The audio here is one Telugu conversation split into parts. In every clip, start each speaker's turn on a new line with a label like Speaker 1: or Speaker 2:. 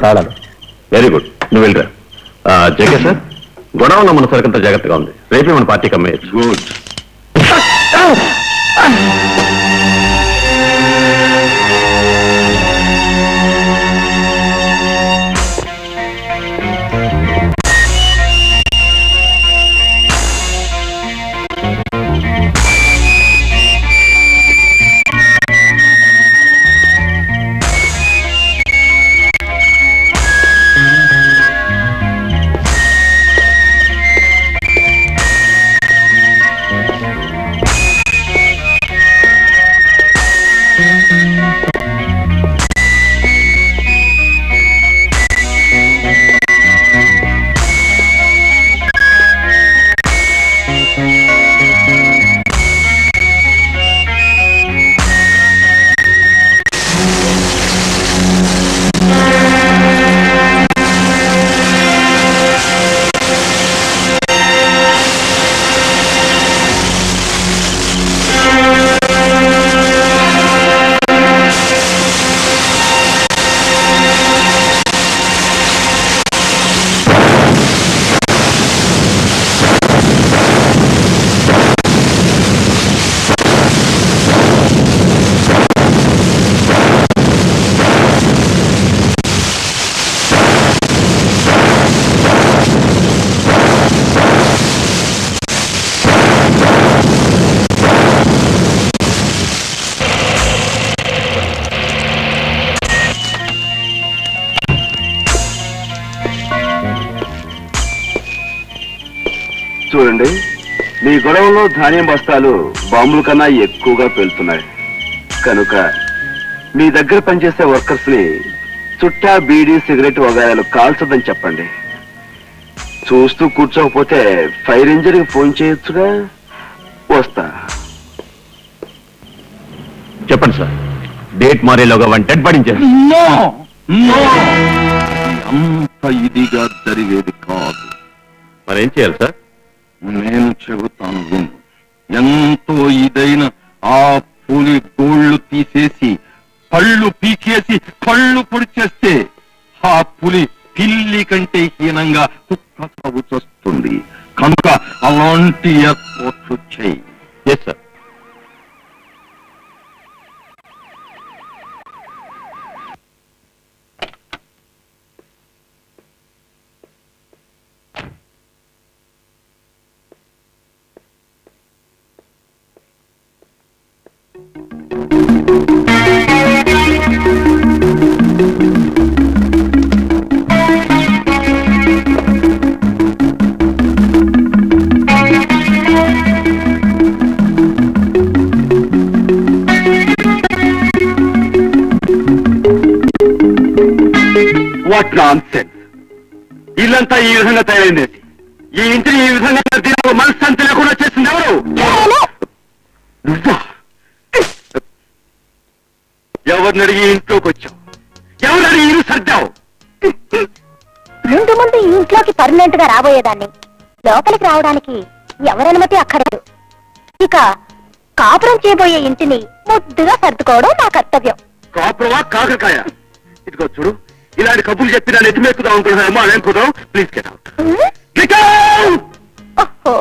Speaker 1: తాళాలు
Speaker 2: వెరీ గుడ్ నువ్వు వెళ్ళరా జగన్ సార్ గొడవలో మన సరికంత జాగ్రత్తగా ఉంది రేపే మన పార్టీకి అమ్మేయచ్చు గుడ్
Speaker 3: చూడండి మీ గొడవలో ధాన్యం బస్తాలు బాంబుల కన్నా ఎక్కువగా పెళ్తున్నాయి కనుక మీ దగ్గర పనిచేసే వర్కర్స్ ని చుట్టా బీడీ సిగరెట్ వగాయాలు కాల్చదని చెప్పండి చూస్తూ కూర్చోకపోతే ఫైర్ ఇంజన్ ఫోన్ చేయొచ్చుగా వస్తా
Speaker 2: చెప్పండి సార్ డేట్ మారేలోగా వన్ డెడ్ పడించారు
Speaker 4: నో నో అంత ఇదిగా జరిగేది కాదు
Speaker 2: మరేం చేయాలి సార్
Speaker 4: నేను చెబుతాను విను ఎంతో ఇదైన ఆ పులి గోళ్ళు తీసేసి కళ్ళు పీకేసి కళ్ళు పొడి చేస్తే ఆ పులి పిల్లి కంటే హీనంగా కుక్క సాగు చేస్తుంది కనుక అలాంటి ఏర్పాట్లు చేయి
Speaker 2: yes sir
Speaker 3: what nonsense ఇల్లంతా ఈ విధంగా తయారైంది ఈ ఇంటిని ఈ విధంగా దీనిలో మనశ్శాంతి లేకుండా చేసింది ఎవరు నువ్వా ఎవరిని అడిగి ఈ ఇంట్లోకి వచ్చావు ఎవరిని అడిగి ఇల్లు సర్దావు
Speaker 5: ముందు ముందు ఈ ఇంట్లోకి పర్మనెంట్ గా రాబోయేదాన్ని లోపలికి రావడానికి ఎవరనుమతి అక్కర్లేదు ఇక కాపురం చేయబోయే ఇంటిని ముద్దుగా సర్దుకోవడం నా కర్తవ్యం
Speaker 3: కాపురమా కాకరకాయ ఇదిగో చూడు ఇలాంటి కబుర్లు చెప్పి నన్ను ఎత్తిమెక్కుదాం అనుకుంటున్నామో అదేం కుదరం please get out
Speaker 5: um,
Speaker 3: get out
Speaker 5: ఓహో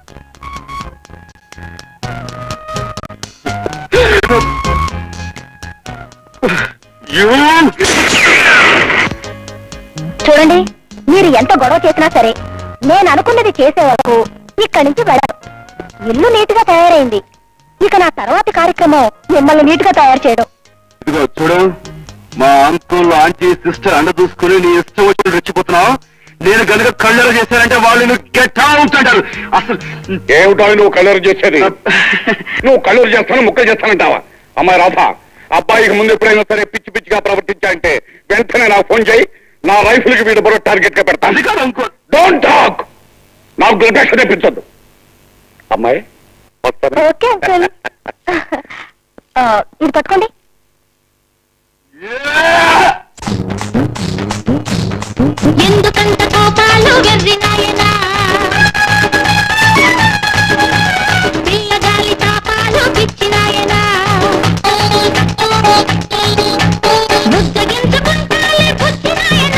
Speaker 5: చూడండి మీరు ఎంత గొడవ చేసినా సరే నేను అనుకున్నది చేసే వరకు ఇక్కడి నుంచి వెళ్ళను ఇల్లు నీట్ గా తయారైంది ఇక నా తర్వాతి కార్యక్రమం మిమ్మల్ని నీట్ గా తయారు చేయడం
Speaker 3: ఇదిగో చూడు మా అంకుల్ ఆంటీ సిస్టర్ అండ చూసుకుని నీ ఇష్టం వచ్చి రెచ్చిపోతున్నావు నేను గనుక కళ్ళెర చేశానంటే వాళ్ళు గెట్ అవుట్ అంటారు అసలు
Speaker 6: ఏమిటో నువ్వు కలర్ చేసేది నువ్వు కలర్ చేస్తాను ముక్కలు చేస్తానంటావా అమ్మాయి రాధ అబ్బాయికి ముందు ఎప్పుడైనా సరే పిచ్చి పిచ్చిగా ప్రవర్తించాలంటే వెంటనే నాకు ఫోన్ చేయి నా రైఫిల్ కి వీడు బరో టార్గెట్ గా
Speaker 3: అది
Speaker 6: పెడతాను
Speaker 3: కాదు అంకుల్
Speaker 6: డోంట్ టాక్ నాకు దుర్దశ తెప్పించొద్దు అమ్మాయి వస్తాను
Speaker 5: ఓకే అంకుల్ ఆ, ఇది పట్టుకోండి
Speaker 7: ఎందుకంత కోపాలు వెర్రి నాయనా పిల్లగాలి తాపాలు పిచ్చి నాయనా బుద్ధగించుకుంటాలే బుద్ధి నాయనా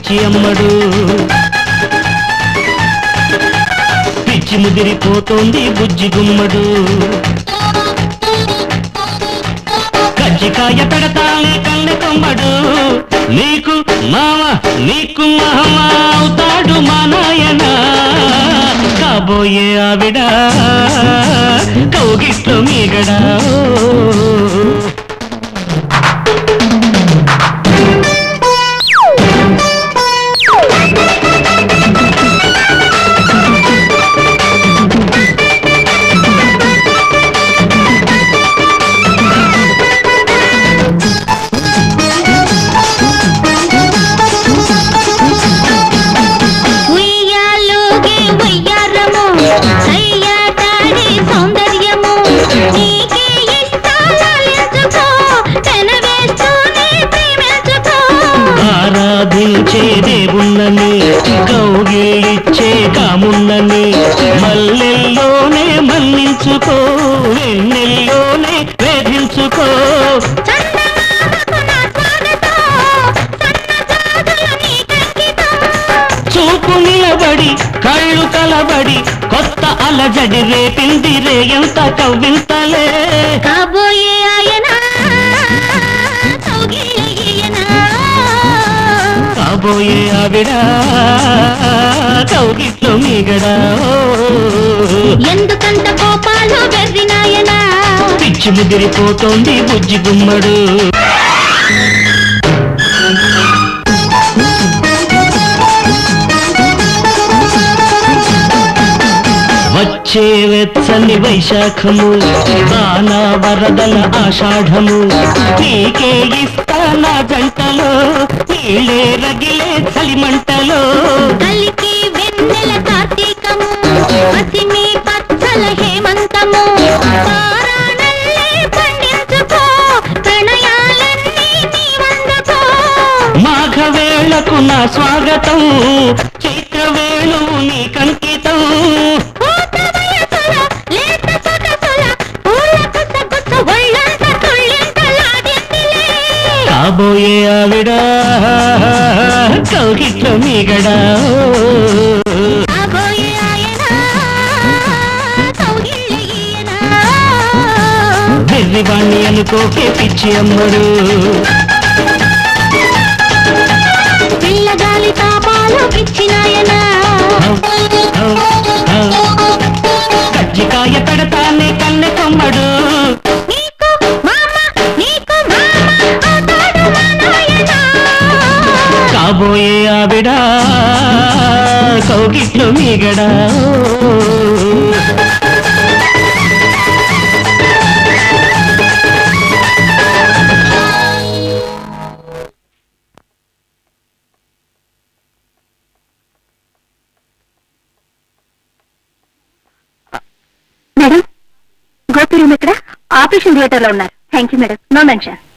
Speaker 1: పిచ్చి అమ్మడు పిచ్చి ముదిరిపోతోంది బుజ్జి గుమ్మడు కజ్జికాయ పెడతానే కన్నె కొమ్మడు నీకు మామ నీకు మామ అవుతాడు మా నాయన కాబోయే ఆవిడ కౌగిట్లో మీగడా
Speaker 7: ఉయ్యాలోగే ఉయ్యారము సయ్యాటాడే సౌందర్యము నీకే ఇస్తాలెంచుకో పెనవేస్తూనే ప్రేమించుకో
Speaker 1: ఆరాధించే దేవుణ్ణని కౌగిలిచ్చే కామున్నని మల్లెల్లోనే మన్నించుకో వెన్నెల్లోనే వేధించుకో
Speaker 7: చందమామకు నా స్వాగతం సన్నజాజులు నీకంకితం
Speaker 1: చూపు నిలబడి కళ్ళు కలబడి కొత్త అలజడి రేపింది రేయంత కవ్వింతలే
Speaker 7: కాబోయే ఆయన కౌగిలియనా
Speaker 1: కాబోయే ఆవిడ కౌగిట్లో మీగడా
Speaker 7: ఎందుకంత కోపాలు వెర్రినాయనా
Speaker 1: పిచ్చి ముదిరిపోతోంది బుజ్జి గుమ్మడు వచ్చే వెచ్చని వైశాఖము బాణ వరదల ఆషాఢము నీకే ఇస్తానా జంటలో నీళ్ళే రగిలే చలిమంటలో
Speaker 7: కలికి వెన్నెల కార్తీకము పసిమి పచ్చల హేమంతము పారాణల్లే పండించుకో ప్రణయాలన్నీ నీ వందుకో
Speaker 1: మాఘవేళకు నా స్వాగతం చైత్రవేళు నీ కంకితం
Speaker 7: పూత వయసుల లేత సొగసుల పూల కుసగుస ఒళ్ళంత తుళ్ళింతలాడిందిలే
Speaker 1: కాబోయే ఆవిడ కౌగిట్లో మీగడా
Speaker 7: కాబోయే ఆయన కౌగిళ్ళయ్యనా
Speaker 1: వెర్రివాణ్ణి అనుకోకే పిచ్చి అమ్మడు
Speaker 7: పిల్లగాలి తాపాలు పిచ్చినాయనా
Speaker 1: కజ్జికాయ పెడతానే కన్నె కొమ్మడు
Speaker 7: నీకు మామ నీకు మామ అవుతాడు మా నాయనా
Speaker 1: కాబోయే ఆవిడ కౌగిట్లో మీగడా
Speaker 5: మేడం గోపి రూమ్ ఇక్కడ ఆపరేషన్ థియేటర్ లో ఉన్నారు thank you madam no mention